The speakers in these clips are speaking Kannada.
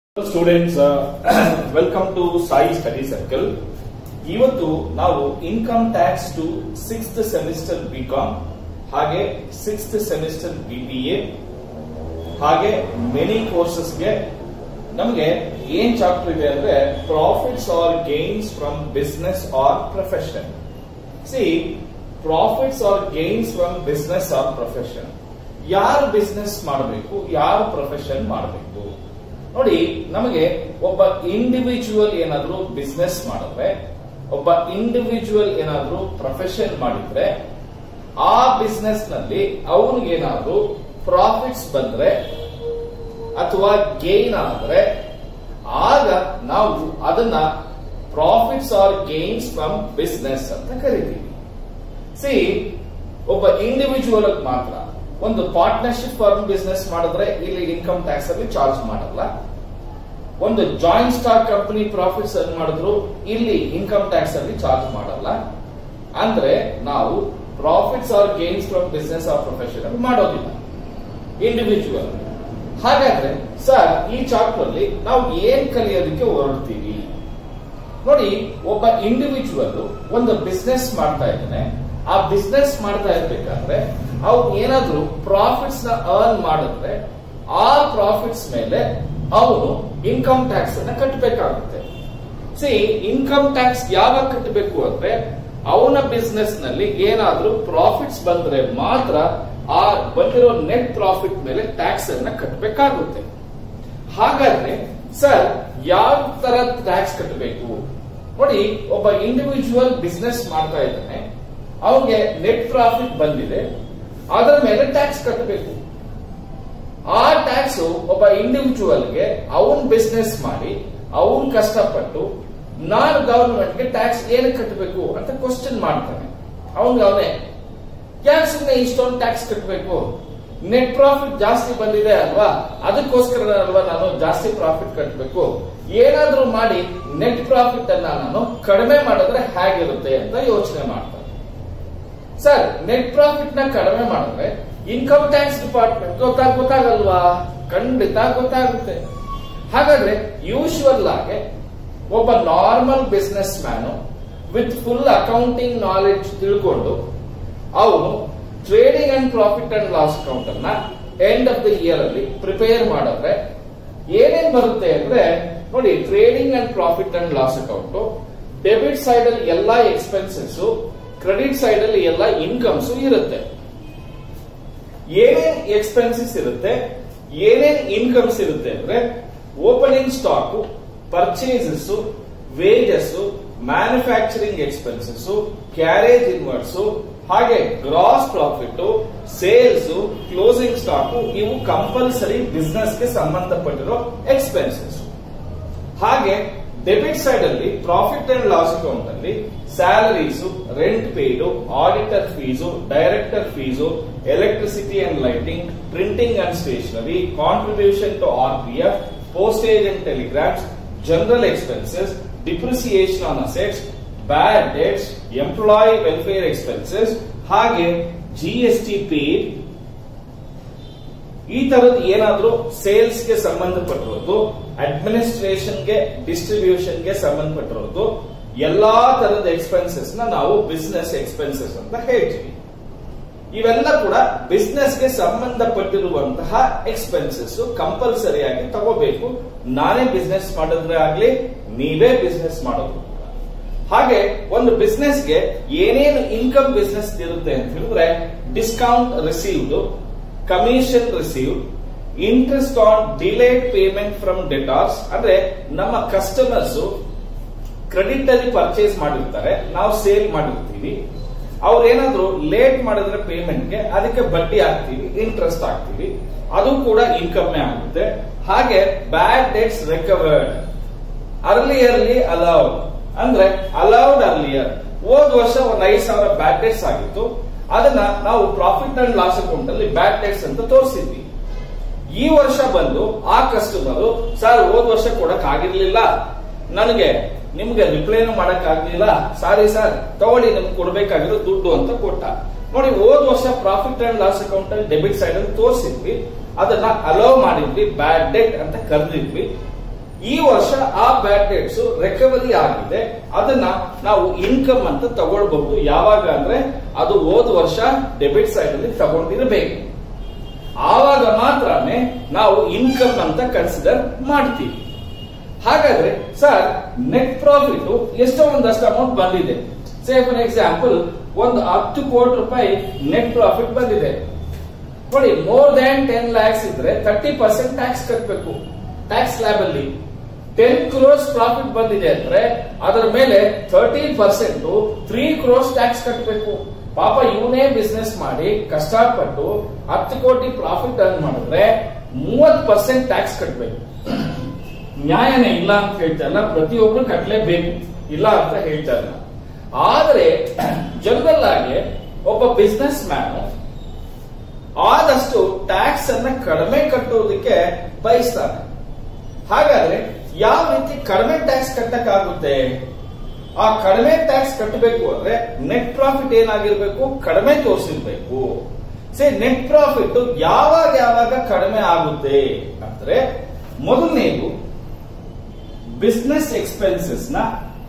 students welcome to Sai study circle ಇವತ್ತು ನಾವು income tax to sixth semester B Com ಹಾಗೆ sixth semester B B A ಹಾಗೆ ಮೆನಿ ಕೋರ್ಸಸ್ಗೆ ನಮಗೆ ಏನ್ ಚಾಪ್ಟರ್ ಇದೆ ಅಂದ್ರೆ profits or gains from business or profession see profits or gains from business or profession ಯಾರು ಬಿಸ್ನೆಸ್ ಮಾಡಬೇಕು ಯಾರು ಪ್ರೊಫೆಷನ್ ಮಾಡಬೇಕು ನೋಡಿ ನಮಗೆ ಒಬ್ಬ ಇಂಡಿವಿಜುವಲ್ ಏನಾದ್ರೂ ಬಿಸ್ನೆಸ್ ಮಾಡಿದ್ರೆ ಒಬ್ಬ ಇಂಡಿವಿಜುವಲ್ ಏನಾದ್ರೂ ಪ್ರೊಫೆಷನ್ ಮಾಡಿದ್ರೆ ಆ ಬಿಸ್ನೆಸ್ ನಲ್ಲಿ ಅವನಿಗೇನಾದ್ರೂ ಪ್ರಾಫಿಟ್ಸ್ ಬಂದ್ರೆ ಅಥವಾ ಗೇನ್ ಆದ್ರೆ ಆಗ ನಾವು ಅದನ್ನ profits or gains from business ಅಂತ ಕರಿತೀವಿ ಸಿ ಒಬ್ಬ ಇಂಡಿವಿಜುವಲ್ ಮಾತ್ರ ಒಂದು ಪಾರ್ಟ್ನರ್ಶಿಪ್ ಫಾರ್ಮ್ ಬಿಸ್ನೆಸ್ ಮಾಡಿದ್ರೆ ಇಲ್ಲಿ ಇನ್ಕಮ್ ಟ್ಯಾಕ್ಸ್ ಅಲ್ಲಿ ಚಾರ್ಜ್ ಮಾಡಲ್ಲ ಒಂದು ಜಾಯಿಂಟ್ ಸ್ಟಾಕ್ ಕಂಪನಿ ಪ್ರಾಫಿಟ್ಸ್ ಅನ್ನು ಮಾಡಿದ್ರು ಇಲ್ಲಿ ಇನ್ಕಮ್ ಟ್ಯಾಕ್ಸ್ ಅಲ್ಲಿ ಚಾರ್ಜ್ ಮಾಡಲ್ಲ ಅಂದ್ರೆ ನಾವು profits or gains from business or profession ಅಲ್ಲಿ ಮಾಡೋದಿಲ್ಲ ಇಂಡಿವಿಜುವಲ್ ಹಾಗಾದ್ರೆ ಸರ್ ಈ ಚಾಪ್ಟರ್ ಅಲ್ಲಿ ನಾವು ಏನ್ ಕಲಿಯೋದಕ್ಕೆ ಹೊರಡ್ತೀವಿ ನೋಡಿ ಒಬ್ಬ ಇಂಡಿವಿಜುವಲ್ ಒಂದು ಬಿಸ್ನೆಸ್ ಮಾಡ್ತಾ ಇದ್ದಾನೆ ಆ ಬಿಸ್ನೆಸ್ ಮಾಡ್ತಾ ಇರ್ಬೇಕಾದ್ರೆ ಅವ್ನು ಏನಾದ್ರೂ ಪ್ರಾಫಿಟ್ಸ್ ನ ಅರ್ನ್ ಮಾಡಿದ್ರೆ ಆ ಪ್ರಾಫಿಟ್ಸ್ ಮೇಲೆ ಅವನು ಇನ್ಕಮ್ ಟ್ಯಾಕ್ಸ್ ಅನ್ನ ಕಟ್ಟಬೇಕಾಗುತ್ತೆ ಸಿ ಇನ್ಕಮ್ ಟ್ಯಾಕ್ಸ್ ಯಾವಾಗ ಕಟ್ಟಬೇಕು ಅಂದ್ರೆ ಅವನ ಬಿಸ್ನೆಸ್ ನಲ್ಲಿ ಏನಾದ್ರೂ ಪ್ರಾಫಿಟ್ಸ್ ಬಂದ್ರೆ ಮಾತ್ರ ಆ ಬಂದಿರೋ ನೆಟ್ ಪ್ರಾಫಿಟ್ ಮೇಲೆ ಟ್ಯಾಕ್ಸ್ ಅನ್ನ ಕಟ್ಟಬೇಕಾಗುತ್ತೆ ಹಾಗಾದ್ರೆ ಸರ್ ಯಾವ ತರ ಟ್ಯಾಕ್ಸ್ ಕಟ್ಟಬೇಕು ನೋಡಿ ಒಬ್ಬ ಇಂಡಿವಿಜುವಲ್ ಬಿಸ್ನೆಸ್ ಮಾಡ್ತಾ ಇದ್ದಾನೆ ಅವನಿಗೆ ನೆಟ್ ಪ್ರಾಫಿಟ್ ಬಂದಿದೆ ಅದರ ಮೇಲೆ ಟ್ಯಾಕ್ಸ್ ಕಟ್ಟಬೇಕು ಆ ಟ್ಯಾಕ್ಸ್ ಒಬ್ಬ ಇಂಡಿವಿಜುವಲ್ಗೆ ಅವನ್ ಬಿಸ್ನೆಸ್ ಮಾಡಿ ಅವನ್ ಕಷ್ಟಪಟ್ಟು ನಾನು ಗವರ್ಮೆಂಟ್ಗೆ ಟ್ಯಾಕ್ಸ್ ಏನಕ್ಕೆ ಕಟ್ಟಬೇಕು ಅಂತ ಕ್ವಶನ್ ಮಾಡ್ತಾನೆ ಅವನ್ಗೆ ಅವನೇ ಯಾಕೆ ಸುಮ್ಮನೆ ಇಷ್ಟೊಂದು ಟ್ಯಾಕ್ಸ್ ಕಟ್ಟಬೇಕು ನೆಟ್ ಪ್ರಾಫಿಟ್ ಜಾಸ್ತಿ ಬಂದಿದೆ ಅಲ್ವಾ ಅದಕ್ಕೋಸ್ಕರ ಅಲ್ವಾ ನಾನು ಜಾಸ್ತಿ ಪ್ರಾಫಿಟ್ ಕಟ್ಟಬೇಕು ಏನಾದ್ರೂ ಮಾಡಿ ನೆಟ್ ಪ್ರಾಫಿಟ್ ಅನ್ನ ನಾನು ಕಡಿಮೆ ಮಾಡಿದ್ರೆ ಹೇಗಿರುತ್ತೆ ಅಂತ ಯೋಚನೆ ಮಾಡ್ತಾನೆ ಸರ್ ನೆಟ್ ಪ್ರಾಫಿಟ್ ನ ಕಡಿಮೆ ಮಾಡಿದ್ರೆ ಇನ್ಕಮ್ ಟ್ಯಾಕ್ಸ್ ಡಿಪಾರ್ಟ್ಮೆಂಟ್ ಗೊತ್ತಾಗ ಗೊತ್ತಾಗಲ್ವಾ ಖಂಡಿತ ಗೊತ್ತಾಗುತ್ತೆ ಹಾಗಾದ್ರೆ ಯೂಶುವಲ್ ಆಗಿ ಒಬ್ಬ normal business man with full accounting knowledge ತಿಳ್ಕೊಂಡು ಅವನು trading and profit and loss account ಅನ್ನ ಎಂಡ್ ಆಫ್ ದ ಇಯರ್ ಅಲ್ಲಿ ಪ್ರಿಪೇರ್ ಮಾಡಿದ್ರೆ ಏನೇನ್ ಬರುತ್ತೆ ಅಂದ್ರೆ ನೋಡಿ trading and profit and loss account debit side ಅಲ್ಲಿ ಎಲ್ಲಾ ಎಕ್ಸ್ಪೆನ್ಸಸ್ ಕ್ರೆಡಿಟ್ ಸೈಡ್ ಅಲ್ಲಿ ಎಲ್ಲ ಇನ್ಕಮ್ಸ್ ಇರುತ್ತೆ ಏನೇನ್ ಎಕ್ಸ್ಪೆನ್ಸಸ್ ಇರುತ್ತೆ ಏನೇನ್ ಇನ್ಕಮ್ಸ್ ಇರುತ್ತೆ ಅಂದ್ರೆ opening stock purchases wages manufacturing expenses carriage inwards ಹಾಗೆ gross profit sales closing stock ಇವು ಕಂಪಲ್ಸರಿ ಬಿಸ್ನೆಸ್ ಗೆ ಸಂಬಂಧಪಟ್ಟಿರೋ ಎಕ್ಸ್ಪೆನ್ಸಸ್ ಹಾಗೆ ಡೆಬಿಟ್ ಸೈಡ್ ಅಲ್ಲಿ ಪ್ರಾಫಿಟ್ ಅಂಡ್ ಲಾಸ್ ಅಕೌಂಟ್ ಅಲ್ಲಿ salaries rent paid auditor fees director fees electricity and lighting printing and stationery contribution to R P F postage and telegrams general expenses depreciation on assets bad debts employee welfare expenses ಹಾಗೆ ಜಿ ಎಸ್ ಟಿ ಪೇಡ್ ಈ ತರದ್ ಏನಾದ್ರೂ ಸೇಲ್ಸ್ ಗೆ ಸಂಬಂಧಪಟ್ಟಿರೋದು ಅಡ್ಮಿನಿಸ್ಟ್ರೇಷನ್ ಗೆ ಡಿಸ್ಟ್ರಿಬ್ಯೂಷನ್ ಗೆ ಸಂಬಂಧಪಟ್ಟಿರೋದು ಎಲ್ಲಾ ತರದ ಎಕ್ಸ್ಪೆನ್ಸಸ್ ನ ನಾವು ಬಿಸ್ನೆಸ್ ಎಕ್ಸ್ಪೆನ್ಸಸ್ ಅಂತ ಹೇಳ್ತೀವಿ ಇವೆಲ್ಲ ಕೂಡ ಬಿಸ್ನೆಸ್ ಗೆ ಸಂಬಂಧಪಟ್ಟಿರುವಂತಹ ಎಕ್ಸ್ಪೆನ್ಸಸ್ ಕಂಪಲ್ಸರಿ ಆಗಿ ತಗೋಬೇಕು ನಾನೇ ಬಿಸ್ನೆಸ್ ಮಾಡಿದ್ರೆ ಆಗ್ಲಿ ನೀವೇ ಬಿಸ್ನೆಸ್ ಮಾಡೋದು ಹಾಗೆ ಒಂದು ಬಿಸ್ನೆಸ್ ಗೆ ಏನೇನು ಇನ್ಕಮ್ ಬಿಸ್ನೆಸ್ ಇರುತ್ತೆ ಅಂತ ಹೇಳಿದ್ರೆ discount received commission received interest on delayed payment from debtors ಅಂದ್ರೆ ನಮ್ಮ ಕಸ್ಟಮರ್ಸ್ ಕ್ರೆಡಿಟ್ ಅಲ್ಲಿ ಪರ್ಚೇಸ್ ಮಾಡಿರ್ತಾರೆ ನಾವು ಸೇಲ್ ಮಾಡಿರ್ತೀವಿ ಅವ್ರು ಏನಾದ್ರು ಲೇಟ್ ಮಾಡಿದ್ರೆ ಪೇಮೆಂಟ್ಗೆ ಅದಕ್ಕೆ ಬಡ್ಡಿ ಹಾಕ್ತೀವಿ ಇಂಟ್ರೆಸ್ಟ್ ಹಾಕ್ತೀವಿ ಅದು ಕೂಡ ಇನ್ಕಮ್ ಆಗುತ್ತೆ ಹಾಗೆ bad debts recovered earlier allowed ಅಂದ್ರೆ ಅಲೌಡ್ ಅರ್ಲಿಯರ್ ಹೋದ್ ವರ್ಷ ಒಂದ್ ಐದ್ ಸಾವಿರ ಬ್ಯಾಡ್ ಡೇಟ್ಸ್ ಆಗಿತ್ತು ಅದನ್ನ ನಾವು ಪ್ರಾಫಿಟ್ ಅಂಡ್ ಲಾಸ್ ಅಕೌಂಟ್ ಅಲ್ಲಿ ಬ್ಯಾಡ್ ಡೇಟ್ಸ್ ಅಂತ ತೋರಿಸಿದ್ವಿ ಈ ವರ್ಷ ಬಂದು ಆ ಕಸ್ಟಮರ್ ಸರ್ ಹೋದ್ ವರ್ಷ ಕೊಡಕ್ ಆಗಿರ್ಲಿಲ್ಲ ನನಗೆ ನಿಮ್ಗೆ ರಿಪ್ಲೈನು ಮಾಡಕ್ ಆಗ್ಲಿಲ್ಲ ಸಾರಿ ಸರ್ ತಗೊಳ್ಳಿ ನಿಮ್ಗೆ ಕೊಡ್ಬೇಕಾಗಿರೋ ದುಡ್ಡು ಅಂತ ಕೊಟ್ಟ ನೋಡಿ ಹೋದ್ ವರ್ಷ ಪ್ರಾಫಿಟ್ ಅಂಡ್ ಲಾಸ್ ಅಕೌಂಟ್ ಅಲ್ಲಿ ಡೆಬಿಟ್ ಸೈಡ್ ಅಲ್ಲಿ ತೋರಿಸಿದ್ವಿ ಅದನ್ನ ಅಲೋ ಮಾಡಿದ್ವಿ ಬ್ಯಾಡ್ ಡೆಟ್ ಅಂತ ಕರೆದಿದ್ವಿ ಈ ವರ್ಷ ಆ ಬ್ಯಾಡ್ ಡೇಟ್ಸ್ ರಿಕವರಿ ಆಗಿದೆ ಅದನ್ನ ನಾವು ಇನ್ಕಮ್ ಅಂತ ತಗೊಳ್ಬಹುದು ಯಾವಾಗ ಅಂದ್ರೆ ಅದು ಹೋದ ವರ್ಷ ಡೆಬಿಟ್ ಸೈಡ್ ಅಲ್ಲಿ ತಗೊಂಡಿರಬೇಕು ಆವಾಗ ಮಾತ್ರನೇ ನಾವು ಇನ್ಕಮ್ ಅಂತ ಕನ್ಸಿಡರ್ ಮಾಡ್ತೀವಿ ಹಾಗಾದ್ರೆ ಸರ್ ನೆಟ್ ಪ್ರಾಫಿಟ್ ಎಷ್ಟೋ ಒಂದಷ್ಟು ಅಮೌಂಟ್ ಬಂದಿದೆ ಸೇ ಫಾರ್ ಎಕ್ಸಾಂಪಲ್ ಒಂದು ಹತ್ತು ಕೋಟಿ ರೂಪಾಯಿ ನೆಟ್ ಪ್ರಾಫಿಟ್ ಬಂದಿದೆ ನೋಡಿ ಮೋರ್ ದನ್ ಟೆನ್ ಲ್ಯಾಕ್ಸ್ ಇದ್ರೆ ತರ್ಟಿ ಪರ್ಸೆಂಟ್ ಟ್ಯಾಕ್ಸ್ ಕಟ್ಟಬೇಕು ಟ್ಯಾಕ್ಸ್ ಲ್ಯಾಬ್ ಅಲ್ಲಿ ಟೆನ್ ಕ್ರೋರ್ಸ್ ಪ್ರಾಫಿಟ್ ಬಂದಿದೆ ಅಂದ್ರೆ ಅದರ ಮೇಲೆ thirteen percent three crores tax ಕಟ್ಟಬೇಕು ಪಾಪ ಇವನೇ ಬಿಸ್ನೆಸ್ ಮಾಡಿ ಕಷ್ಟಪಟ್ಟು ಹತ್ತು ಕೋಟಿ ಪ್ರಾಫಿಟ್ ಅರ್ನ್ ಮಾಡಿದ್ರೆ ಮೂವತ್ ಪರ್ಸೆಂಟ್ ಟ್ಯಾಕ್ಸ್ ಕಟ್ಟಬೇಕು ನ್ಯಾಯನೇ ಇಲ್ಲ ಅಂತ ಹೇಳ್ತಾ ಇಲ್ಲ ಪ್ರತಿಯೊಬ್ರು ಕಟ್ಟಲೇಬೇಕು ಇಲ್ಲ ಅಂತ ಹೇಳ್ತಾ ಇಲ್ಲ ಆದ್ರೆ ಜನರಲ್ ಆಗಿ ಒಬ್ಬ ಬಿಸ್ನೆಸ್ ಮ್ಯಾನ್ ಆದಷ್ಟು ಟ್ಯಾಕ್ಸ್ ಅನ್ನ ಕಡಿಮೆ ಕಟ್ಟೋದಕ್ಕೆ ಬಯಸ್ತಾನೆ ಹಾಗಾದ್ರೆ ಯಾವ ರೀತಿ ಕಡಿಮೆ ಟ್ಯಾಕ್ಸ್ ಕಟ್ಟಕ್ಕಾಗುತ್ತೆ ಆ ಕಡಿಮೆ ಟ್ಯಾಕ್ಸ್ ಕಟ್ಟಬೇಕು ಅಂದ್ರೆ ನೆಟ್ ಪ್ರಾಫಿಟ್ ಏನಾಗಿರ್ಬೇಕು ಕಡಿಮೆ ತೋರಿಸಿರ್ಬೇಕು ಸೇ ನೆಟ್ ಪ್ರಾಫಿಟ್ ಯಾವಾಗ ಯಾವಾಗ ಕಡಿಮೆ ಆಗುತ್ತೆ ಅಂದ್ರೆ ಮೊದಲನೇದು ಬಿಸ್ನೆಸ್ ಎಕ್ಸ್ಪೆನ್ಸಸ್ ನ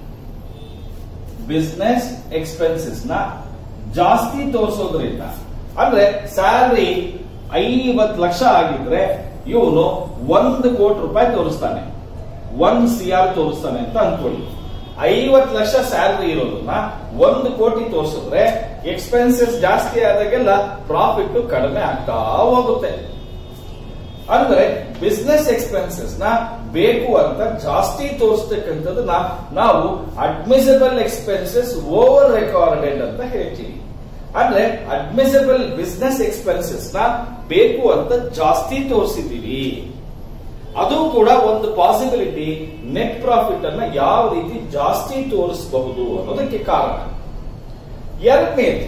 ಬಿಸ್ನೆಸ್ ಎಕ್ಸ್ಪೆನ್ಸಸ್ ನ ಜಾಸ್ತಿ ತೋರಿಸೋದ್ರಿಂದ ಅಂದ್ರೆ ಸ್ಯಾಲ್ರಿ ಐವತ್ತು ಲಕ್ಷ ಆಗಿದ್ರೆ ಇವನು ಒಂದು ಕೋಟಿ ರೂಪಾಯಿ ತೋರಿಸ್ತಾನೆ ಒಂದ್ ಸಿ ಆರ್ ತೋರಿಸ್ತಾನೆ ಅಂತ ಅನ್ಕೊಳ್ಳಿ ಐವತ್ತು ಲಕ್ಷ ಸ್ಯಾಲ್ರಿ ಇರೋದನ್ನ ಒಂದು ಕೋಟಿ ತೋರಿಸಿದ್ರೆ ಎಕ್ಸ್ಪೆನ್ಸಸ್ ಜಾಸ್ತಿ ಆದಾಗೆಲ್ಲ ಪ್ರಾಫಿಟ್ ಕಡಿಮೆ ಆಗ್ತಾ ಹೋಗುತ್ತೆ ಅಂದ್ರೆ ಬಿಸ್ನೆಸ್ ಎಕ್ಸ್ಪೆನ್ಸಸ್ ನ ಬೇಕು ಅಂತ ಜಾಸ್ತಿ ತೋರಿಸ್ತಕ್ಕಂಥದ್ದನ್ನ ನಾವು ಅಡ್ಮಿಸಬಲ್ ಎಕ್ಸ್ಪೆನ್ಸಸ್ ಓವರ್ ರೆಕಾರ್ಡೆಡ್ ಅಂತ ಹೇಳ್ತೀವಿ ಅಂದ್ರೆ ಅಡ್ಮಿಸಬಲ್ ಬಿಸ್ನೆಸ್ ಎಕ್ಸ್ಪೆನ್ಸಸ್ ನ ಬೇಕು ಅಂತ ಜಾಸ್ತಿ ತೋರಿಸಿದೀವಿ ಅದು ಕೂಡ ಒಂದು ಪಾಸಿಬಿಲಿಟಿ ನೆಟ್ ಪ್ರಾಫಿಟ್ ಅನ್ನ ಯಾವ ರೀತಿ ಜಾಸ್ತಿ ತೋರಿಸಬಹುದು ಅನ್ನೋದಕ್ಕೆ ಕಾರಣ ಎರಡನೇದು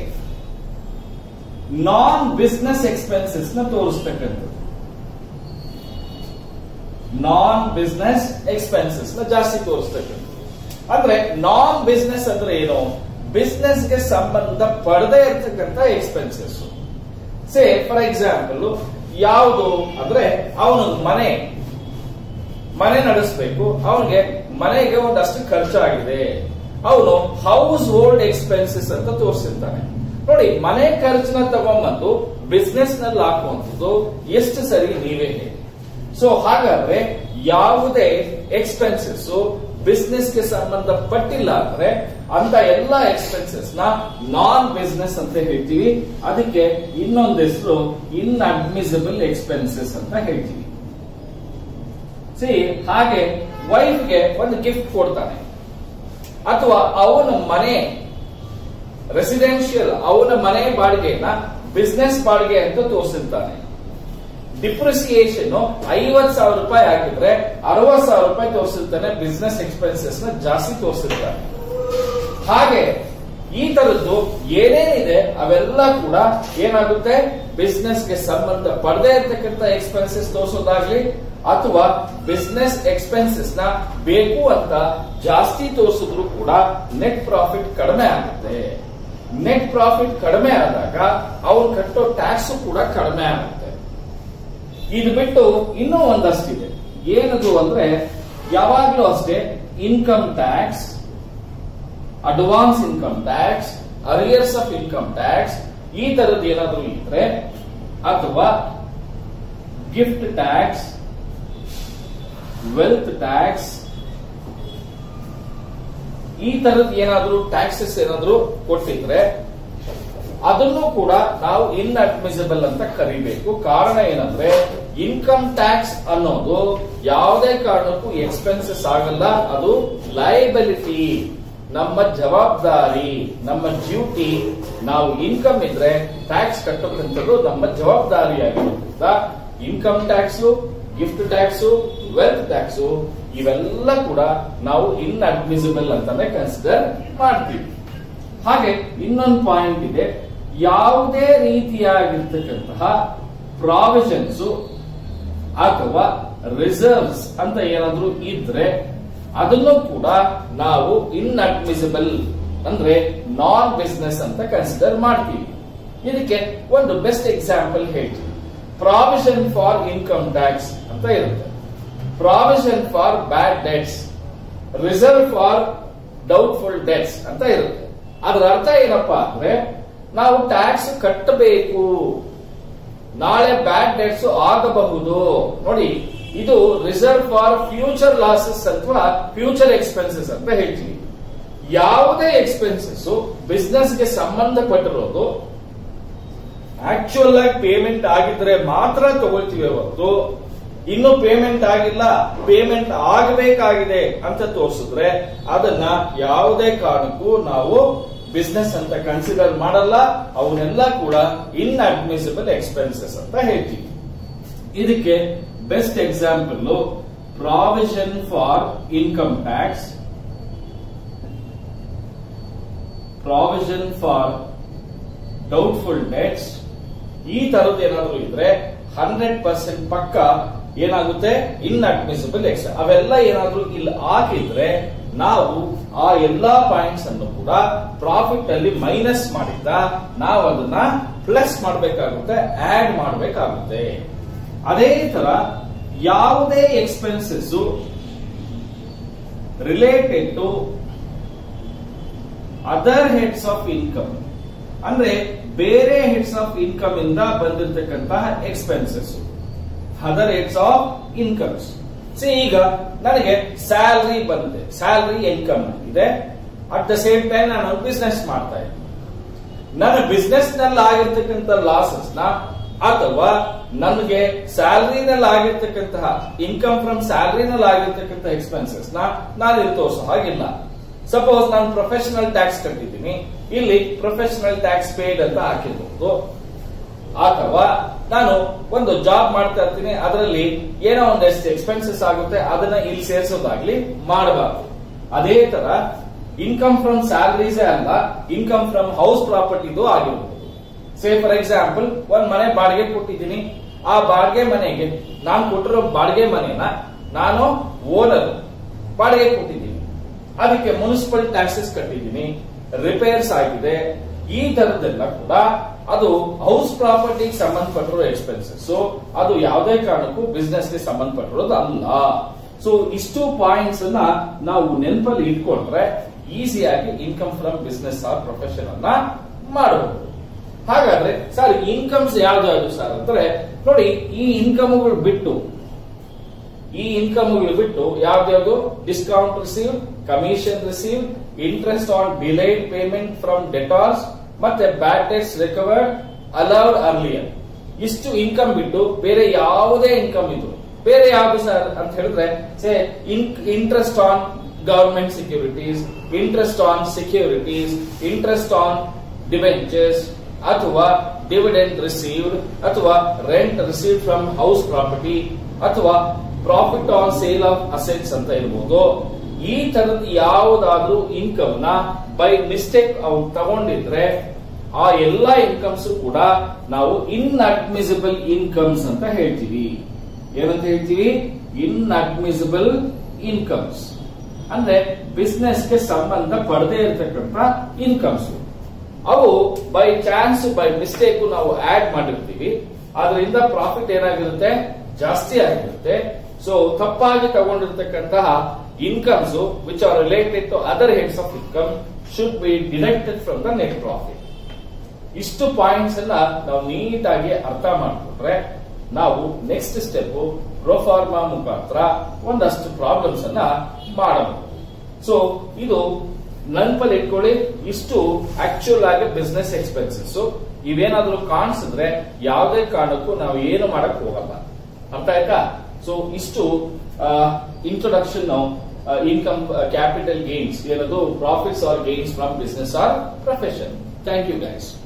ನಾನ್ ಬಿಸ್ನೆಸ್ ಎಕ್ಸ್ಪೆನ್ಸಸ್ ನ ತೋರಿಸ್ತಕ್ಕಂಥದ್ದು ನಾನ್ ಬಿಸ್ನೆಸ್ ಎಕ್ಸ್ಪೆನ್ಸಸ್ ನ ಜಾಸ್ತಿ ತೋರಿಸ್ತಕ್ಕಂಥದ್ದು ಅಂದ್ರೆ ನಾನ್ ಬಿಸ್ನೆಸ್ ಅಂದ್ರೆ ಏನು ಬಿಸ್ನೆಸ್ ಗೆ ಸಂಬಂಧ ಪಡದೇ ಇರ್ತಕ್ಕಂಥ ಎಕ್ಸ್ಪೆನ್ಸಸ್ ಸೇ ಫಾರ್ ಎಕ್ಸಾಂಪಲ್ ಯಾವುದು ಅಂದ್ರೆ ಅವನೊಂದು ಮನೆ ಮನೆ ನಡೆಸಬೇಕು ಅವನಿಗೆ ಮನೆಗೆ ಒಂದಷ್ಟು ಖರ್ಚಾಗಿದೆ ಅವನು ಹೌಸ್ ಹೋಲ್ಡ್ ಎಕ್ಸ್ಪೆನ್ಸಸ್ ಅಂತ ತೋರಿಸಿರ್ತಾನೆ ನೋಡಿ ಮನೆ ಖರ್ಚನ್ನ ತಗೊಂಬಂದು ಬಿಸ್ನೆಸ್ ನಲ್ಲಿ ಹಾಕುವಂಥದ್ದು ಎಷ್ಟು ಸರಿ ನೀವೇ ಹೇಳಿ ಸೊ ಹಾಗಾದ್ರೆ ಯಾವುದೇ ಎಕ್ಸ್ಪೆನ್ಸಸ್ ಬಿಸ್ನೆಸ್ ಗೆ ಸಂಬಂಧಪಟ್ಟಿಲ್ಲ ಅಂದ್ರೆ ಅಂತ ಎಲ್ಲಾ ಎಕ್ಸ್ಪೆನ್ಸಸ್ ನ ನಾನ್ ಬಿಸ್ನೆಸ್ ಅಂತ ಹೇಳ್ತೀವಿ ಅದಕ್ಕೆ ಇನ್ನೊಂದು ಹೆಸರು ಇನ್ ಅಡ್ಮಿಸಬಲ್ ಎಕ್ಸ್ಪೆನ್ಸಸ್ ಅಂತ ಹೇಳ್ತೀವಿ ಸಿ ಹಾಗೆ ವೈಫ್ಗೆ ಒಂದು ಗಿಫ್ಟ್ ಕೊಡ್ತಾನೆ ಅಥವಾ ಅವನ ಮನೆ ರೆಸಿಡೆನ್ಷಿಯಲ್ ಅವನ ಮನೆ ಬಾಡಿಗೆನ ಬಿಸ್ನೆಸ್ ಬಾಡಿಗೆ ಅಂತ ತೋರಿಸಿರ್ತಾನೆ ಡಿಪ್ರಿಸಿಯೇಷನ್ ಐವತ್ ಸಾವಿರ ರೂಪಾಯಿ ಆಗಿದ್ರೆ ಅರವತ್ ಸಾವಿರ ರೂಪಾಯಿ ತೋರಿಸಿರ್ತಾನೆ ಬಿಸ್ನೆಸ್ ಎಕ್ಸ್ಪೆನ್ಸಸ್ ನ ಜಾಸ್ತಿ ತೋರಿಸಿರ್ತಾನೆ ಹಾಗೆ ಈ ತರದ್ದು ಏನೇನಿದೆ ಅವೆಲ್ಲ ಕೂಡ ಏನಾಗುತ್ತೆ ಬಿಸ್ನೆಸ್ ಗೆ ಸಂಬಂಧ ಪಡದೇ ಇರ್ತಕ್ಕಂಥ ಎಕ್ಸ್ಪೆನ್ಸಸ್ ತೋರಿಸೋದಾಗ್ಲಿ ಅಥವಾ ಬಿಸ್ನೆಸ್ ಎಕ್ಸ್ಪೆನ್ಸಸ್ ನ ಬೇಕು ಅಂತ ಜಾಸ್ತಿ ತೋರಿಸಿದ್ರು ಕೂಡ ನೆಟ್ ಪ್ರಾಫಿಟ್ ಕಡಿಮೆ ಆಗುತ್ತೆ ನೆಟ್ ಪ್ರಾಫಿಟ್ ಕಡಿಮೆ ಆದಾಗ ಅವ್ರು ಕಟ್ಟೋ ಟ್ಯಾಕ್ಸ್ ಕೂಡ ಕಡಿಮೆ ಆಗುತ್ತೆ ಇದು ಬಿಟ್ಟು ಇನ್ನೂ ಒಂದಷ್ಟಿದೆ ಏನದು ಅಂದ್ರೆ ಯಾವಾಗ್ಲೂ ಅಷ್ಟೇ income tax advance income tax arrears of income tax ಈ ತರದ್ದು ಏನಾದ್ರೂ ಇದ್ರೆ ಅಥವಾ ಗಿಫ್ಟ್ ಟ್ಯಾಕ್ಸ್ ವೆಲ್ತ್ ಟ್ಯಾಕ್ಸ್ ಈ ತರದ್ ಏನಾದ್ರೂ ಟ್ಯಾಕ್ಸಸ್ ಏನಾದ್ರೂ ಕೊಟ್ಟಿದ್ರೆ ಅದನ್ನು ಕೂಡ ನಾವು ಇನ್ ಅಡ್ಮಿಸಬಲ್ ಅಂತ ಕರಿಬೇಕು ಕಾರಣ ಏನಂದ್ರೆ ಇನ್ಕಮ್ ಟ್ಯಾಕ್ಸ್ ಅನ್ನೋದು ಯಾವುದೇ ಕಾರಣಕ್ಕೂ ಎಕ್ಸ್ಪೆನ್ಸಸ್ ಆಗಲ್ಲ ಅದು ಲಯಬಿಲಿಟಿ ನಮ್ಮ ಜವಾಬ್ದಾರಿ ನಮ್ಮ ಡ್ಯೂಟಿ ನಾವು ಇನ್ಕಮ್ ಇದ್ರೆ ಟ್ಯಾಕ್ಸ್ ಕಟ್ಟೋಕ್ಕಂಥದ್ದು ನಮ್ಮ ಜವಾಬ್ದಾರಿಯಾಗಿರೋದ್ರಿಂದ income tax gift tax wealth tax ಇವೆಲ್ಲ ಕೂಡ ನಾವು ಇನ್ ಅಡ್ಮಿಸಿಬಲ್ ಅಂತಾನೆ ಕನ್ಸಿಡರ್ ಮಾಡ್ತೀವಿ ಹಾಗೆ ಇನ್ನೊಂದು ಪಾಯಿಂಟ್ ಇದೆ ಯಾವುದೇ ರೀತಿಯಾಗಿರ್ತಕ್ಕಂತಹ ಪ್ರಾವಿಷನ್ಸ್ ಅಥವಾ ರಿಸರ್ವ್ಸ್ ಅಂತ ಏನಾದ್ರೂ ಇದ್ರೆ ಅದನ್ನು ಕೂಡ ನಾವು ಇನ್ ಅಡ್ಮಿಸಿಬಲ್ ಅಂದ್ರೆ ನಾನ್ ಬಿಸ್ನೆಸ್ ಅಂತ ಕನ್ಸಿಡರ್ ಮಾಡ್ತೀವಿ ಇದಕ್ಕೆ ಒಂದು ಬೆಸ್ಟ್ ಎಕ್ಸಾಂಪಲ್ ಹೇಳ್ತೀವಿ ಪ್ರಾವಿಷನ್ ಫಾರ್ ಇನ್ಕಮ್ ಟ್ಯಾಕ್ಸ್ ಅಂತ ಇರುತ್ತೆ provision for bad debts reserve for doubtful debts ಅಂತ ಇರುತ್ತೆ ಅದರ ಅರ್ಥ ಏನಪ್ಪಾ ಅಂದ್ರೆ ನಾವು ಟ್ಯಾಕ್ಸ್ ಕಟ್ಟಬೇಕು ನಾಳೆ ಬ್ಯಾಡ್ ಡೆಟ್ಸ್ ಆಗಬಹುದು ನೋಡಿ ಇದು ರಿಸರ್ವ್ ಫಾರ್ ಫ್ಯೂಚರ್ ಲಾಸಸ್ ಅಥವಾ ಫ್ಯೂಚರ್ ಎಕ್ಸ್ಪೆನ್ಸಸ್ ಅಂತ ಹೇಳ್ತೀವಿ ಯಾವುದೇ ಎಕ್ಸ್ಪೆನ್ಸಸ್ ಬಿಸ್ನೆಸ್ ಗೆ ಸಂಬಂಧಪಟ್ಟಿರೋದು ಆಕ್ಚುಯಲ್ ಆಗಿ ಪೇಮೆಂಟ್ ಆಗಿದ್ರೆ ಮಾತ್ರ ತಗೊಳ್ತೀವಿ ಹೊರತು ಇನ್ನು ಪೇಮೆಂಟ್ ಆಗಿಲ್ಲ ಪೇಮೆಂಟ್ ಆಗಬೇಕಾಗಿದೆ ಅಂತ ತೋರಿಸಿದ್ರೆ ಅದನ್ನ ಯಾವುದೇ ಕಾರಣಕ್ಕೂ ನಾವು ಬಿಸ್ನೆಸ್ ಅಂತ ಕನ್ಸಿಡರ್ ಮಾಡಲ್ಲ ಅವನ್ನೆಲ್ಲ ಕೂಡ ಇನ್ ಅಡ್ಮಿಸಿಬಲ್ ಎಕ್ಸ್ಪೆನ್ಸಸ್ ಅಂತ ಹೇಳ್ತೀವಿ ಇದಕ್ಕೆ best example provision for income tax provision for doubtful debts ಈ ತರದ್ದು ಏನಾದ್ರು ಇದ್ರೆ ಹಂಡ್ರೆಡ್ ಪರ್ಸೆಂಟ್ ಪಕ್ಕ ಏನಾಗುತ್ತೆ ಇನ್ ಅಡ್ಮಿಸಿಬಲ್ ಎಕ್ಸ್ ಅವೆಲ್ಲ ಏನಾದ್ರು ಇಲ್ಲಿ ಹಾಕಿದ್ರೆ ನಾವು ಆ ಎಲ್ಲಾ ಪಾಯಿಂಟ್ಸ್ ಅನ್ನು ಕೂಡ ಪ್ರಾಫಿಟ್ ಅಲ್ಲಿ ಮೈನಸ್ ಮಾಡಿದ್ದ ನಾವು ಅದನ್ನ ಪ್ಲಸ್ ಮಾಡಬೇಕಾಗುತ್ತೆ ಆಡ್ ಮಾಡಬೇಕಾಗುತ್ತೆ ಅದೇ ತರ ಯಾವುದೇ expenses related to other heads of income ಅಂದ್ರೆ ಬೇರೆ ಹೆಡ್ಸ್ ಆಫ್ ಇನ್ಕಮ್ ಇಂದ ಬಂದಿರತಕ್ಕಂತಹ expenses other heads of incomes see ಈಗ ನನಗೆ ಸ್ಯಾಲರಿ ಬಂದಿದೆ ಸ್ಯಾಲರಿ ಇನ್ಕಮ್ ಇದೆ ಅಟ್ ದ ಸೇಮ್ ಟೈಮ್ ನಾನು ಬಿಸ್ನೆಸ್ ಮಾಡ್ತಾ ಇದ್ದೀನಿ ನನ್ನ ಬಿಸ್ನೆಸ್ ನಲ್ಲಿ ಆಗಿರ್ತಕ್ಕಂಥ ಲಾಸಸ್ ನ ಅಥವಾ ನನಗೆ ಸ್ಯಾಲರಿನಲ್ಲಿ ಆಗಿರ್ತಕ್ಕಂತಹ ಇನ್ಕಮ್ ಫ್ರಮ್ ಸ್ಯಾಲರಿನಲ್ಲಿ ಆಗಿರ್ತಕ್ಕಂಥ ಎಕ್ಸ್ಪೆನ್ಸಸ್ ನ ನಾನು ಇಲ್ಲಿ ತೋರಿಸೋ ಹಾಗಿಲ್ಲ ಸಪೋಸ್ ನಾನು ಪ್ರೊಫೆಷನಲ್ ಟ್ಯಾಕ್ಸ್ ಕಟ್ಟಿದ್ದೀನಿ ಇಲ್ಲಿ ಪ್ರೊಫೆಷನಲ್ ಟ್ಯಾಕ್ಸ್ ಪೇಡ್ ಅಂತ ಹಾಕಿರ್ಬಹುದು ಅಥವಾ ನಾನು ಒಂದು ಜಾಬ್ ಮಾಡ್ತಾ ಇರ್ತೀನಿ ಅದರಲ್ಲಿ ಏನೋ ಒಂದಷ್ಟು ಎಕ್ಸ್ಪೆನ್ಸಸ್ ಆಗುತ್ತೆ ಅದನ್ನ ಇಲ್ಲಿ ಸೇರಿಸೋದಾಗ್ಲಿ ಮಾಡಬಾರ್ದು ಅದೇ ತರ ಇನ್ಕಮ್ ಫ್ರಮ್ ಸ್ಯಾಲರೀಸೇ ಅಲ್ಲ ಇನ್ಕಮ್ ಫ್ರಮ್ ಹೌಸ್ ಪ್ರಾಪರ್ಟಿದು ಆಗಿರ್ಬೋದು ಸೇ ಫಾರ್ ಎಕ್ಸಾಂಪಲ್ ಒಂದ್ ಮನೆ ಬಾಡಿಗೆ ಕೊಟ್ಟಿದ್ದೀನಿ ಆ ಬಾಡಿಗೆ ಮನೆಗೆ ನಾನು ಕೊಟ್ಟಿರೋ ಬಾಡಿಗೆ ಮನೆನ ನಾನು ಓನರ್ ಬಾಡಿಗೆ ಕೊಟ್ಟಿದ್ದೀನಿ ಅದಕ್ಕೆ ಮುನ್ಸಿಪಲ್ ಟ್ಯಾಕ್ಸಸ್ ಕಟ್ಟಿದ್ದೀನಿ ರಿಪೇರ್ಸ್ ಆಗಿದೆ ಈ ತರದೆಲ್ಲ ಕೂಡ ಅದು ಹೌಸ್ ಪ್ರಾಪರ್ಟಿಗೆ ಸಂಬಂಧಪಟ್ಟಿರೋ ಎಕ್ಸ್ಪೆನ್ಸಸ್ ಅದು ಯಾವುದೇ ಕಾರಣಕ್ಕೂ ಬಿಸ್ನೆಸ್ ಗೆ ಸಂಬಂಧಪಟ್ಟಿರೋದು ಅಲ್ಲ ಸೊ ಇಷ್ಟು ಪಾಯಿಂಟ್ಸ್ ಅನ್ನ ನಾವು ನೆನಪಲ್ಲಿ ಇಟ್ಕೊಂಡ್ರೆ ಈಸಿಯಾಗಿ income from business or profession ಅನ್ನ ಮಾಡಬಹುದು ಹಾಗಾದ್ರೆ ಸರ್ ಇನ್ಕಮ್ಸ್ ಯಾವ್ದು ಸರ್ ಅಂದ್ರೆ ನೋಡಿ ಈ ಇನ್ಕಮ್ಗಳು ಬಿಟ್ಟು ಈ ಇನ್ಕಮ್ಗಳು ಬಿಟ್ಟು ಯಾವ್ದ್ಯಾವ್ದು discount receive commission receive interest on delayed payment from debtors ಮತ್ತೆ bad debts recovered allowed earlier ಇಷ್ಟು ಇನ್ಕಮ್ ಬಿಟ್ಟು ಬೇರೆ ಯಾವುದೇ ಇನ್ಕಮ್ ಇದು ಬೇರೆ ಯಾವ್ದು ಸರ್ ಅಂತ ಹೇಳಿದ್ರೆ say interest on government securities interest on securities interest on debentures ಅಥವಾ ಡಿವಿಡೆಂಡ್ ರಿಸೀವ್ಡ್ ಅಥವಾ rent receive from house property ಅಥವಾ profit on sale of assets ಅಂತ ಇರ್ಬೋದು ಈ ತರದ ಯಾವುದಾದ್ರೂ ಇನ್ಕಮ್ ನ ಬೈ ಮಿಸ್ಟೇಕ್ ಅವ್ನು ತಗೊಂಡಿದ್ರೆ ಆ ಎಲ್ಲಾ ಇನ್ಕಮ್ಸ್ ಕೂಡ ನಾವು ಇನ್ ಅಡ್ಮಿಸಿಬಲ್ ಇನ್ಕಮ್ಸ್ ಅಂತ ಹೇಳ್ತೀವಿ ಏನಂತ ಹೇಳ್ತೀವಿ ಇನ್ ಅಡ್ಮಿಸಿಬಲ್ ಇನ್ಕಮ್ಸ್ ಅಂದ್ರೆ ಬಿಸ್ನೆಸ್ ಗೆ ಸಂಬಂಧ ಪಡದೇ ಇರತಕ್ಕಂತ ಇನ್ಕಮ್ಸ್ ಅವು ಬೈ ಚಾನ್ಸ್ ಬೈ ಮಿಸ್ಟೇಕ್ ನಾವು ಆಡ್ ಮಾಡಿರ್ತೀವಿ ಅದರಿಂದ ಪ್ರಾಫಿಟ್ ಏನಾಗಿರುತ್ತೆ ಜಾಸ್ತಿ ಆಗಿರುತ್ತೆ ಸೊ ತಪ್ಪಾಗಿ ತಗೊಂಡಿರ್ತಕ್ಕಂತಹ incomes which are related to other heads of income should be deducted from the net profit ಇಷ್ಟು ಪಾಯಿಂಟ್ಸ್ ಅನ್ನ ನಾವು ನೀಟಾಗಿ ಅರ್ಥ ಮಾಡಿಕೊಂಡ್ರೆ ನಾವು ನೆಕ್ಸ್ಟ್ ಸ್ಟೆಪ್ ಪ್ರೋಫಾರ್ಮಾ ಮುಖಾಂತರ ಒಂದಷ್ಟು ಪ್ರಾಬ್ಲಮ್ಸ್ ಅನ್ನ ಮಾಡಬಹುದು ಸೊ ಇದು ನೆನಪಲ್ಲಿ ಇಟ್ಕೊಳ್ಳಿ ಇಷ್ಟು ಆಕ್ಚುಯಲ್ ಆಗಿ ಬಿಸ್ನೆಸ್ ಎಕ್ಸ್ಪೆನ್ಸಸ್ ಇವೇನಾದ್ರೂ ಕಾಣಿಸಿದ್ರೆ ಯಾವುದೇ ಕಾರಣಕ್ಕೂ ನಾವು ಏನು ಮಾಡಕ್ ಹೋಗಲ್ಲ ಅರ್ಥ ಆಯ್ತಾ ಸೊ ಇಷ್ಟು ಇಂಟ್ರೊಡಕ್ಷನ್ ಇನ್ಕಮ್ ಕ್ಯಾಪಿಟಲ್ ಗೇನ್ಸ್ ಏನದು profits or gains from business or profession thank you guys